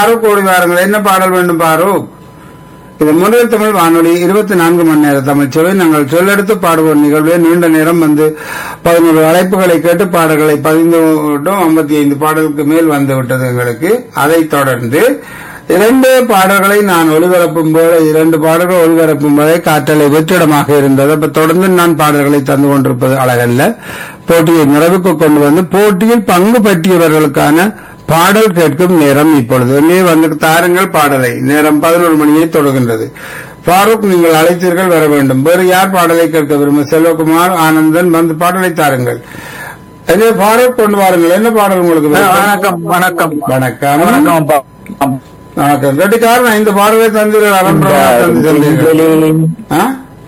பாரூக் ஓடி வாருங்கள் என்ன பாடல் வேண்டும் பாரூக் இது முதல் தமிழ் வானொலி இருபத்தி நான்கு மணி நேர தமிழ் சேவை நாங்கள் சொல்லெடுத்து பாடுவோம் நிகழ்வே நீண்ட நேரம் வந்து பதினோரு அழைப்புகளை கேட்டு பாடல்களை பதிந்து விட்டோம் ஐம்பத்தி ஐந்து பாடலுக்கு மேல் வந்து விட்டது எங்களுக்கு அதைத் தொடர்ந்து இரண்டு பாடல்களை நான் ஒளிபரப்பும் போது இரண்டு பாடல்கள் ஒளிபரப்பும் போதே காற்றலை வெற்றிடமாக இருந்தது அப்ப தொடர்ந்து நான் பாடல்களை தந்து கொண்டிருப்பது அழகல்ல போட்டியை நிறைவுக்கு கொண்டு வந்து போட்டியில் பங்கு பற்றியவர்களுக்கான பாடல் கேட்கும் நேரம் இப்பொழுது உள்ளே வந்து தாருங்கள் பாடலை நேரம் பதினோரு மணியை தொடுகின்றது ஃபாரூக் நீங்கள் அழைத்தீர்கள் வர வேண்டும் வேறு யார் பாடலை கேட்க விரும்பும் செல்வகுமார் ஆனந்தன் வந்து பாடலை தாருங்கள் என்ன ஃபாரூக் கொண்டு வாருங்கள் என்ன பாடல் உங்களுக்கு விருப்பம்? வணக்கம் வணக்கம் வணக்கம் வணக்கம் அப்பா. வணக்கம் கட்டிக்காரன் ஐந்து பாடலை தந்தீர்கள் அலம்பரமாக தந்து சென்றீர்கள் முதலில் ஆ?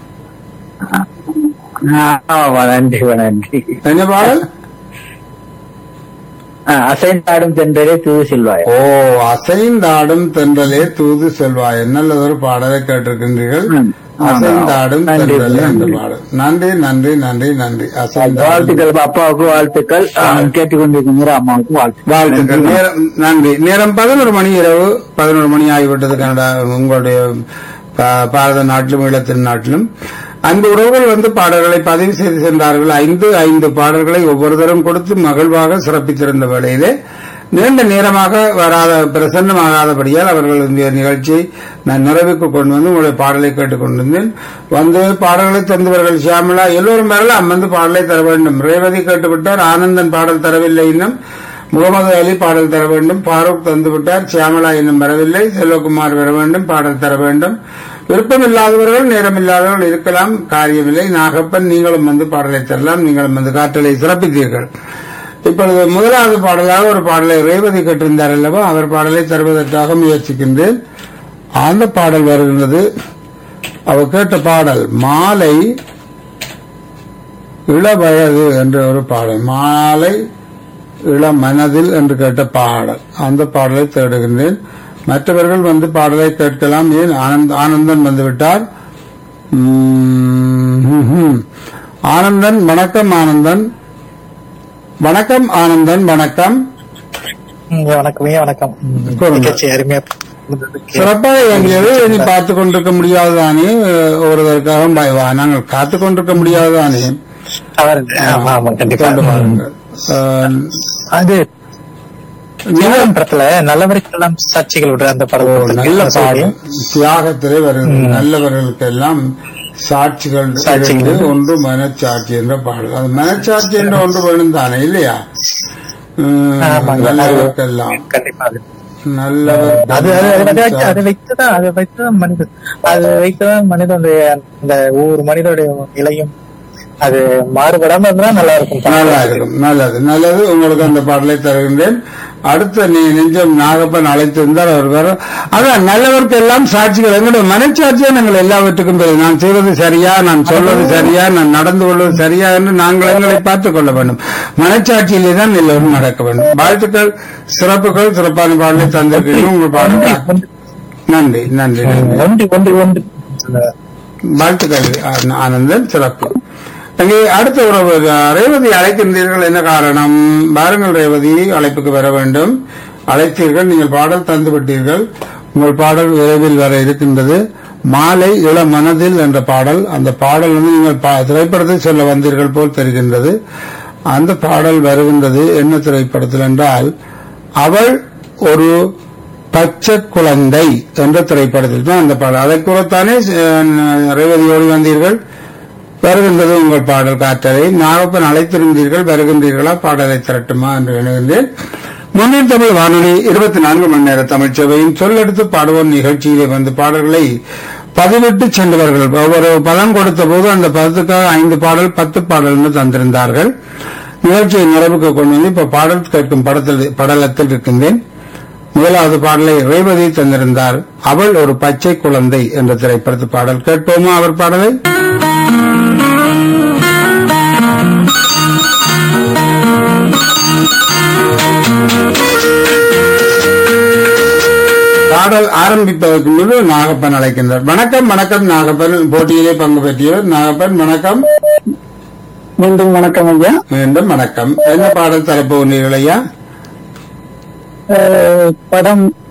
ஆமா, நன்றி நன்றி என்ன பாடல் அசைந்தாடும் தென்றலே தூது செல்வாய் ஓ அசைந்தாடும் தென்றலே தூது செல்வாய் நல்லதொரு பாடலை கேட்டிருக்கின்றீர்கள் ம். அசைந்தாடும் நன்றி, தென்றலே என்ற நன்றி. பாடல் நன்றி நன்றி நன்றி நன்றி அசைந்தாடும் வாழ்த்துக்கள் அப்பாவுக்கு வாழ்த்துக்கள் ஆ, கேட்டுக்கொண்டிருக்கிற அம்மாவுக்கு வாழ்த்து வாழ்த்துக்கள் நேரம் நன்றி நேரம் பதினோரு மணி இரவு பதினோரு மணி ஆகிவிட்டது கனடா உங்களுடைய பா- பாரத நாட்டிலும் ஈழத்தின் நாட்டிலும் அந்த உறவுகள் வந்து பாடல்களை பதிவு செய்து சென்றார்கள் ஐந்து ஐந்து பாடல்களை ஒவ்வொருத்தரும் கொடுத்து மகிழ்வாக சிறப்பித்திருந்த வேளையிலே நீண்ட நேரமாக வராத பிரசன்னமாகாதபடியால் அவர்கள் இந்த நிகழ்ச்சியை நான் நிறைவுக்கு கொண்டு வந்து உங்களுடைய பாடலை கேட்டுக் கொண்டிருந்தேன் வந்து பாடல்களை தந்தவர்கள் சியாமலா எல்லோரும் வரலாம் வந்து பாடலை தர வேண்டும் ரேவதி கேட்டுவிட்டார் ஆனந்தன் பாடல் தரவில்லை இன்னும் முகமது அலி பாடல் தர வேண்டும் ஃபாரூக் தந்துவிட்டார் சியாமலா இன்னும் வரவில்லை செல்வகுமார் வர வேண்டும் பாடல் தர வேண்டும் விருப்பம் இல்லாதவர்கள் நேரம் இல்லாதவர்கள் இருக்கலாம் காரியமில்லை நாகப்பன் நீங்களும் வந்து பாடலை தரலாம் நீங்களும் வந்து காற்றலை சிறப்பித்தீர்கள் இப்பொழுது முதலாவது பாடலாக ஒரு பாடலை ரேவதி கேட்டிருந்தார் அல்லவா அவர் பாடலை தருவதற்காக முயற்சிக்கின்றேன் அந்த பாடல் வருகின்றது அவர் கேட்ட பாடல் மாலை இளவயது என்ற ஒரு பாடல் மாலை இளம் மனதில் என்று கேட்ட பாடல் அந்த பாடலை தேடுகின்றேன் மற்றவர்கள் வந்து பாடலை கேட்கலாம் ஏன் ஆனந்த் ஆனந்தன் வந்துவிட்டார் உம், ஹும். ஆனந்தன் வணக்கம் ஆனந்தன் வணக்கம் ஆனந்தன் வணக்கம் ம், வணக்கம் ஐயா வணக்கம் ம், சொல்லுங்க. நிகழ்ச்சி அருமையா இருந்ததுக்கு. சிறப்பாக இயங்கியது இனி பார்த்து கொண்டிருக்க முடியாதுதானே ஒருவருக்காக பய- நாங்கள் காத்து கொண்டிருக்க முடியாதுதானே தவறு. ஆமா ஆமா கண்டிப்பா கொண்டு வாருங்கள். அஹ், அது நீங்கள் தியாகம் படத்துல நல்லவருக்கெல்லாம் சாட்சிகள் விடுற அந்த ஓ, படம் நல்ல சொல்லுங்க. பாடம் தியாகத்திலே வருகிறது நல்லவர்களுக்கெல்லாம் சாட்சிகள் சாட்சிகள். இருந்து ஒன்று மனச்சாட்சி என்ற பாடல் அது மனச்சாட்சி என்ற ஒன்று வேணும் தானே இல்லையா உம், ஆமாங்க. நல்லவருக்கெல்லாம் கண்டிப்பா அது நல்லவர் அது அது- அது வச்சு- அதை வைத்துதான் அதை வைத்துதான் மனிதன் அது வைத்துதான் மனிதனுடைய அந்த ஒவ்வொரு மனிதனுடைய நிலையும் அது மாறுபடாம இருந்தா நல்லா இருக்கும் நல்லா இருக்கும் நல்லது நல்லது உங்களுக்கு அந்த பாடலை தருகின்றேன் அடுத்த நீ நெஞ்சம் நாகப்பன் அழைத்திருந்தார் அவர் வர அதான் நல்லவருக்கு எல்லாம் சாட்சிகள் எங்களுடைய மனச்சாட்சியா நாங்கள் எல்லாவற்றுக்கும் பெரிய நான் செய்வது சரியா நான் சொல்வது சரியா நான் நடந்து கொள்வது சரியா என்று நாங்கள் எங்களை பார்த்துக் கொள்ள வேண்டும் மனச்சாட்சியிலே தான் எல்லோரும் நடக்க வேண்டும் வாழ்த்துக்கள் சிறப்புகள் சிறப்பான பாடலை தந்திருக்கீங்க உங்கள் பாடல் நன்றி நன்றி நன்றி ஒன்று ஒன்று ஒன்று வாழ்த்துக்கள் ஆ- ஆனந்தன் சிறப்பு அங்கே அடுத்த உறவு ரேவதி அழைக்கின்றீர்கள் என்ன காரணம் பாருங்கள் ரேவதி அழைப்புக்கு வர வேண்டும் அழைத்தீர்கள் நீங்கள் பாடல் தந்து விட்டீர்கள் உங்கள் பாடல் விரைவில் வர இருக்கின்றது மாலை இள மனதில் என்ற பாடல் அந்த பாடல் வந்து நீங்கள் பா- திரைப்படத்தை சொல்ல வந்தீர்கள் போல் தெரிகின்றது அந்த பாடல் வருகின்றது என்ன திரைப்படத்தில் என்றால் அவள் ஒரு பச்சை குழந்தை என்ற திரைப்படத்தில் தான் அந்த பாடல் அதை கூறத்தானே அஹ், ரேவதி ஓடி வந்தீர்கள் வருகின்றது உங்கள் பாடல் காற்றலை நாகப்பன் அழைத்திருந்தீர்கள் வருகின்றீர்களா பாடலை திரட்டுமா என்று எண்ணுகின்றேன் முன்னின் தமிழ் வானொலி இருபத்தி நான்கு மணி நேர தமிழ் சேவையின் சொல்லெடுத்து பாடுவோம் நிகழ்ச்சியிலே வந்து பாடல்களை பதிவிட்டு சென்றவர்கள் ஒவ்வொரு பதம் கொடுத்த போது அந்த பதத்துக்காக ஐந்து பாடல் பத்து பாடல்னு தந்திருந்தார்கள் நிகழ்ச்சியை நிறைவுக்கு கொண்டு வந்து இப்ப பாடல் கேட்கும் படத்தில் படலத்தில் இருக்கின்றேன் முதலாவது பாடலை ரேவதி தந்திருந்தார் அவள் ஒரு பச்சை குழந்தை என்ற திரைப்படத்து பாடல் கேட்போமா அவர் பாடலை பாடல் ஆரம்பிப்பதற்கு முன்பு நாகப்பன் அழைக்கின்றார் வணக்கம் வணக்கம் நாகப்பன் போட்டியிலே பங்கு பெற்றவர் நாகப்பன் வணக்கம் மீண்டும் வணக்கம் ஐயா மீண்டும் வணக்கம் என்ன பாடல் தரப்போகிறீர்கள் ஐயா அஹ், படம்